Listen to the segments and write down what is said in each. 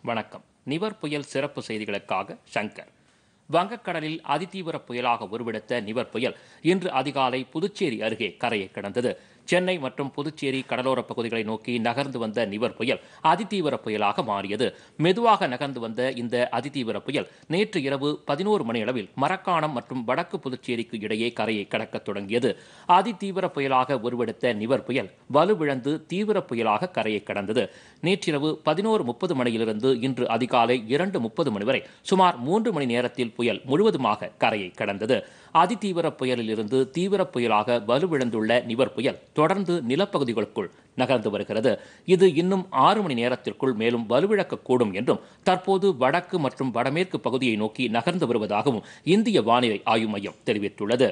வணக்கம் நிவர் புயல் சிறப்பு செய்திகளுக்காக சங்கர் வங்கக்கடலில் அதிதீவிர புயலாக உருவெடுத்த நிவர் புயல் இன்று அதிகாலை புதுச்சேரி அருகே கரையை கடந்தது சென்னை மற்றும் புதுச்சேரி கடலோரப் பகுதிகளை நோக்கி நகர்ந்து வந்த நிவர் புயல் அதிதீவிர புயலாக மாறியது மெதுவாக நகர்ந்து வந்த இந்த அதிதீவிர புயல் நேற்று இரவு பதினோரு மணி அளவில் மரக்காணம் மற்றும் வடக்கு புதுச்சேரிக்கு இடையே கரையை கடக்கத் தொடங்கியது அதிதீவிர புயலாக உருவெடுத்த நிவர் புயல் வலுவிழந்து தீவிர புயலாக கரையை கடந்தது நேற்றிரவு பதினோரு முப்பது மணியிலிருந்து இன்று அதிகாலை இரண்டு முப்பது மணி வரை சுமார் மூன்று மணி நேரத்தில் புயல் முழுவதுமாக கரையை கடந்தது அதிதீவிர புயலிலிருந்து தீவிர புயலாக வலுவிழந்துள்ள நிவர் புயல் தொடர்ந்து நிலப்பகுதிகளுக்குள் நகர்ந்து வருகிறது இது இன்னும் ஆறு மணி நேரத்திற்குள் மேலும் வலுவிழக்கக்கூடும் என்றும் தற்போது வடக்கு மற்றும் வடமேற்கு பகுதியை நோக்கி நகர்ந்து வருவதாகவும் இந்திய வானிலை ஆய்வு மையம் தெரிவித்துள்ளது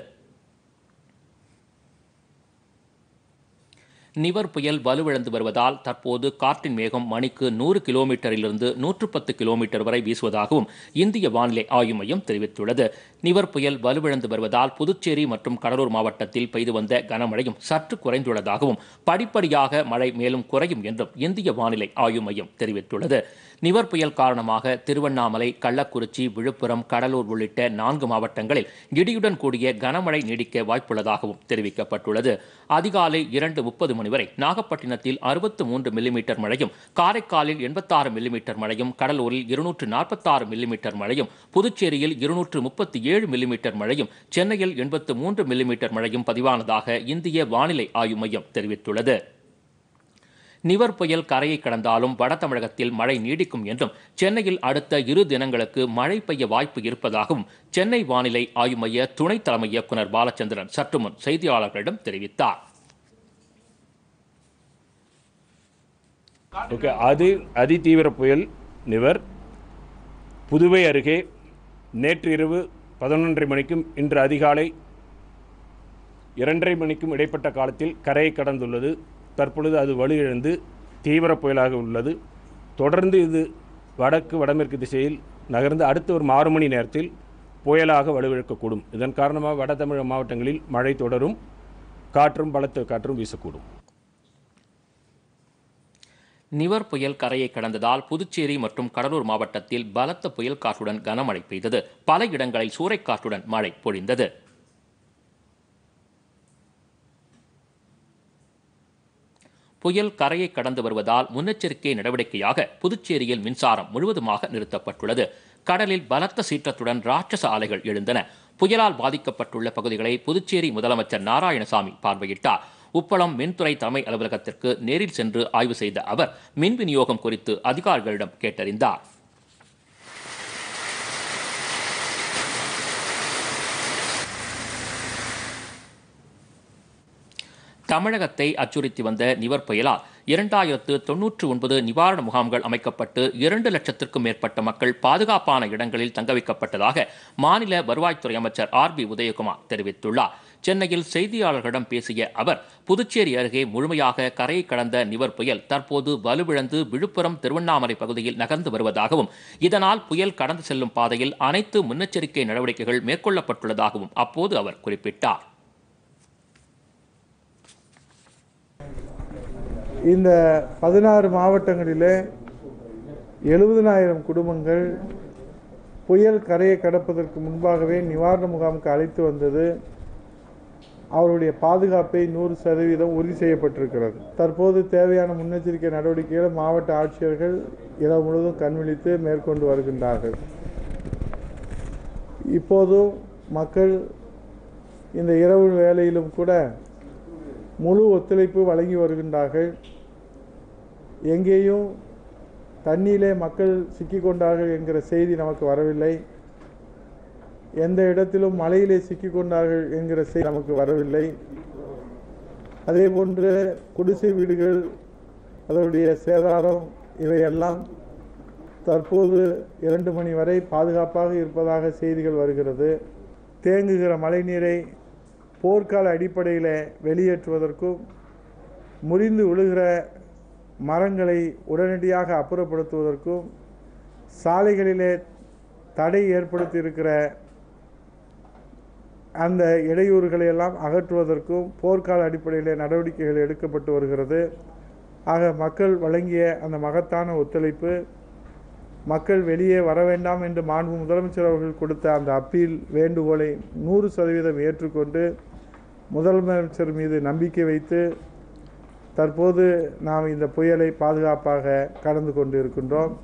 நிவர் புயல் வலுவிழந்து வருவதால் தற்போது காற்றின் வேகம் மணிக்கு நூறு கிலோமீட்டரிலிருந்து நூற்று பத்து கிலோமீட்டர் வரை வீசுவதாகவும் இந்திய வானிலை ஆய்வு மையம் தெரிவித்துள்ளது நிவர் புயல் வலுவிழந்து வருவதால் புதுச்சேரி மற்றும் கடலூர் மாவட்டத்தில் பெய்து வந்த கனமழையும் சற்று குறைந்துள்ளதாகவும் படிப்படியாக மழை மேலும் குறையும் என்றும் இந்திய வானிலை ஆய்வு மையம் தெரிவித்துள்ளது நிவர் புயல் காரணமாக திருவண்ணாமலை கள்ளக்குறிச்சி விழுப்புரம் கடலூர் உள்ளிட்ட நான்கு மாவட்டங்களில் இடியுடன் கூடிய கனமழை நீடிக்க வாய்ப்புள்ளதாகவும் தெரிவிக்கப்பட்டுள்ளது அதிகாலை இரண்டு முப்பது மணி வரை நாகப்பட்டினத்தில் அறுபத்து மூன்று மில்லிமீட்டர் மழையும் காரைக்காலில் எண்பத்தாறு மில்லிமீட்டர் மழையும் கடலூரில் இருநூற்று நாற்பத்தாறு மில்லிமீட்டர் மழையும் புதுச்சேரியில் இருநூற்று முப்பத்தி ஏழு மில்லிமீட்டர் மழையும் சென்னையில் எண்பத்து மூன்று மில்லிமீட்டர் மழையும் பதிவானதாக இந்திய வானிலை ஆய்வு மையம் தெரிவித்துள்ளது நிவர் புயல் கரையை கடந்தாலும் வட தமிழகத்தில் மழை நீடிக்கும் என்றும் சென்னையில் அடுத்த இரு தினங்களுக்கு மழை பெய்ய வாய்ப்பு இருப்பதாகவும் சென்னை வானிலை ஆய்வு மைய துணை தலைமை இயக்குநர் பாலச்சந்திரன் சற்று முன் செய்தியாளர்களிடம் தெரிவித்தார் ஓகே அது அதிதீவிர புயல் நிவர் புதுவை அருகே நேற்று இரவு பதினொன்றரை மணிக்கும் இன்று அதிகாலை இரண்டரை மணிக்கும் இடைப்பட்ட காலத்தில் கரையை கடந்துள்ளது தற்பொழுது அது வலுவிழந்து தீவிர புயலாக உள்ளது தொடர்ந்து இது வடக்கு வடமேற்கு திசையில் நகர்ந்து அடுத்த ஒரு ஆறு மணி நேரத்தில் புயலாக வலுவிழக்கக்கூடும் இதன் காரணமாக வட தமிழக மாவட்டங்களில் மழை தொடரும் காற்றும் பலத்த காற்றும் வீசக்கூடும் நிவர் புயல் கரையை கடந்ததால் புதுச்சேரி மற்றும் கடலூர் மாவட்டத்தில் பலத்த புயல் காற்றுடன் கனமழை பெய்தது பல இடங்களில் சூறைக்காற்றுடன் மழை பொழிந்தது புயல் கரையை கடந்து வருவதால் முன்னெச்சரிக்கை நடவடிக்கையாக புதுச்சேரியில் மின்சாரம் முழுவதுமாக நிறுத்தப்பட்டுள்ளது கடலில் பலத்த சீற்றத்துடன் ராட்சச அலைகள் எழுந்தன புயலால் பாதிக்கப்பட்டுள்ள பகுதிகளை புதுச்சேரி முதலமைச்சர் நாராயணசாமி பார்வையிட்டார் உப்பளம் மின்துறை தலைமை அலுவலகத்திற்கு நேரில் சென்று ஆய்வு செய்த அவர் மின் விநியோகம் குறித்து அதிகாரிகளிடம் கேட்டறிந்தார் தமிழகத்தை அச்சுறுத்தி வந்த நிவர் புயலால் இரண்டாயிரத்து தொன்னூற்று ஒன்பது நிவாரண முகாம்கள் அமைக்கப்பட்டு இரண்டு லட்சத்திற்கும் மேற்பட்ட மக்கள் பாதுகாப்பான இடங்களில் தங்க வைக்கப்பட்டதாக மாநில வருவாய்த்துறை அமைச்சர் ஆர் பி உதயகுமார் தெரிவித்துள்ளார் சென்னையில் செய்தியாளர்களிடம் பேசிய அவர் புதுச்சேரி அருகே முழுமையாக கரையை கடந்த நிவர் புயல் தற்போது வலுவிழந்து விழுப்புரம் திருவண்ணாமலை பகுதியில் நகர்ந்து வருவதாகவும் இதனால் புயல் கடந்து செல்லும் பாதையில் அனைத்து முன்னெச்சரிக்கை நடவடிக்கைகள் மேற்கொள்ளப்பட்டுள்ளதாகவும் அப்போது அவர் குறிப்பிட்டார் இந்த பதினாறு மாவட்டங்களிலே எழுபதனாயிரம் குடும்பங்கள் புயல் கரையை கடப்பதற்கு முன்பாகவே நிவாரண முகாமுக்கு அழைத்து வந்தது அவருடைய பாதுகாப்பை நூறு சதவீதம் உறுதி செய்யப்பட்டிருக்கிறது தற்போது தேவையான முன்னெச்சரிக்கை நடவடிக்கைகளை மாவட்ட ஆட்சியர்கள் இரவு முழுவதும் கண்விழித்து மேற்கொண்டு வருகின்றார்கள் இப்போதும் மக்கள் இந்த இரவு வேளையிலும் கூட முழு ஒத்துழைப்பு வழங்கி வருகின்றார்கள் எங்கேயும் தண்ணியிலே மக்கள் சிக்கிக்கொண்டார்கள் என்கிற செய்தி நமக்கு வரவில்லை எந்த இடத்திலும் மழையிலே சிக்கிக்கொண்டார்கள் என்கிற செய்தி நமக்கு வரவில்லை அதே போன்று குடிசை வீடுகள் அதனுடைய சேதாரம் இவையெல்லாம் தற்போது இரண்டு மணி வரை பாதுகாப்பாக இருப்பதாக செய்திகள் வருகிறது தேங்குகிற மழைநீரை போர்க்கால அடிப்படையில் வெளியேற்றுவதற்கும் முறிந்து விழுகிற மரங்களை உடனடியாக அப்புறப்படுத்துவதற்கும் சாலைகளிலே தடை ஏற்படுத்தி இருக்கிற அந்த இடையூறுகளை எல்லாம் அகற்றுவதற்கும் போர்க்கால அடிப்படையில் நடவடிக்கைகள் எடுக்கப்பட்டு வருகிறது ஆக மக்கள் வழங்கிய அந்த மகத்தான ஒத்துழைப்பு மக்கள் வெளியே வர வேண்டாம் என்று மாண்பு முதலமைச்சர் அவர்கள் கொடுத்த அந்த அப்பீல் வேண்டுகோளை நூறு சதவீதம் ஏற்றுக்கொண்டு முதலமைச்சர் மீது நம்பிக்கை வைத்து தற்போது நாம் இந்த புயலை பாதுகாப்பாக கடந்து கொண்டு இருக்கின்றோம்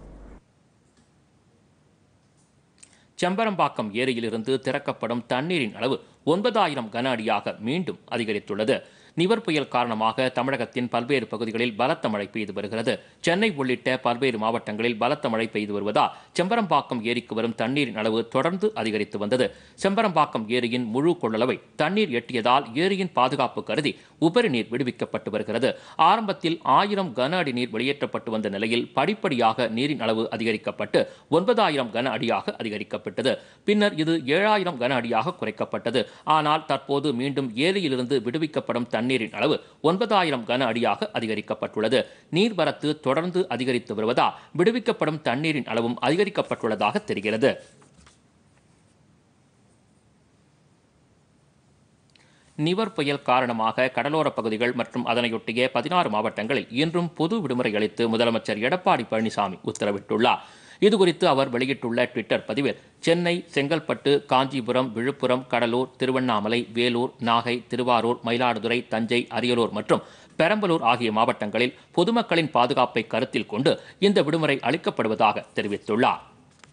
செம்பரம்பாக்கம் ஏரியிலிருந்து திறக்கப்படும் தண்ணீரின் அளவு ஒன்பதாயிரம் கன அடியாக மீண்டும் அதிகரித்துள்ளது நிவர் புயல் காரணமாக தமிழகத்தின் பல்வேறு பகுதிகளில் பலத்த மழை பெய்து வருகிறது சென்னை உள்ளிட்ட பல்வேறு மாவட்டங்களில் பலத்த மழை பெய்து வருவதால் செம்பரம்பாக்கம் ஏரிக்கு வரும் தண்ணீரின் அளவு தொடர்ந்து அதிகரித்து வந்தது செம்பரம்பாக்கம் ஏரியின் முழு கொள்ளளவை தண்ணீர் எட்டியதால் ஏரியின் பாதுகாப்பு கருதி உபரி நீர் விடுவிக்கப்பட்டு வருகிறது ஆரம்பத்தில் ஆயிரம் கன அடி நீர் வெளியேற்றப்பட்டு வந்த நிலையில் படிப்படியாக நீரின் அளவு அதிகரிக்கப்பட்டு ஒன்பதாயிரம் கன அடியாக அதிகரிக்கப்பட்டது பின்னர் இது ஏழாயிரம் கன அடியாக குறைக்கப்பட்டது ஆனால் தற்போது மீண்டும் ஏரியிலிருந்து விடுவிக்கப்படும் தண்ணீரின் அளவு ஒன்பதாயிரம் கன அடியாக அதிகரிக்கப்பட்டுள்ளது நீர்வரத்து தொடர்ந்து அதிகரித்து வருவதால் விடுவிக்கப்படும் தண்ணீரின் அளவும் அதிகரிக்கப்பட்டுள்ளதாக தெரிகிறது நிவர் புயல் காரணமாக கடலோர பகுதிகள் மற்றும் அதனையொட்டிய பதினாறு மாவட்டங்களில் இன்றும் பொது விடுமுறை அளித்து முதலமைச்சர் எடப்பாடி பழனிசாமி உத்தரவிட்டுள்ளார் இதுகுறித்து அவர் வெளியிட்டுள்ள ட்விட்டர் பதிவில் சென்னை செங்கல்பட்டு காஞ்சிபுரம் விழுப்புரம் கடலூர் திருவண்ணாமலை வேலூர் நாகை திருவாரூர் மயிலாடுதுறை தஞ்சை அரியலூர் மற்றும் பெரம்பலூர் ஆகிய மாவட்டங்களில் பொதுமக்களின் பாதுகாப்பை கருத்தில் கொண்டு இந்த விடுமுறை அளிக்கப்படுவதாக தெரிவித்துள்ளார்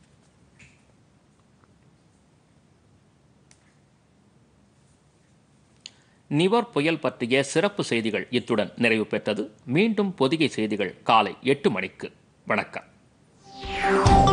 நிவர் புயல் பற்றிய சிறப்பு செய்திகள் இத்துடன் நிறைவு பெற்றது மீண்டும் பொதிகை செய்திகள் காலை எட்டு மணிக்கு வணக்கம்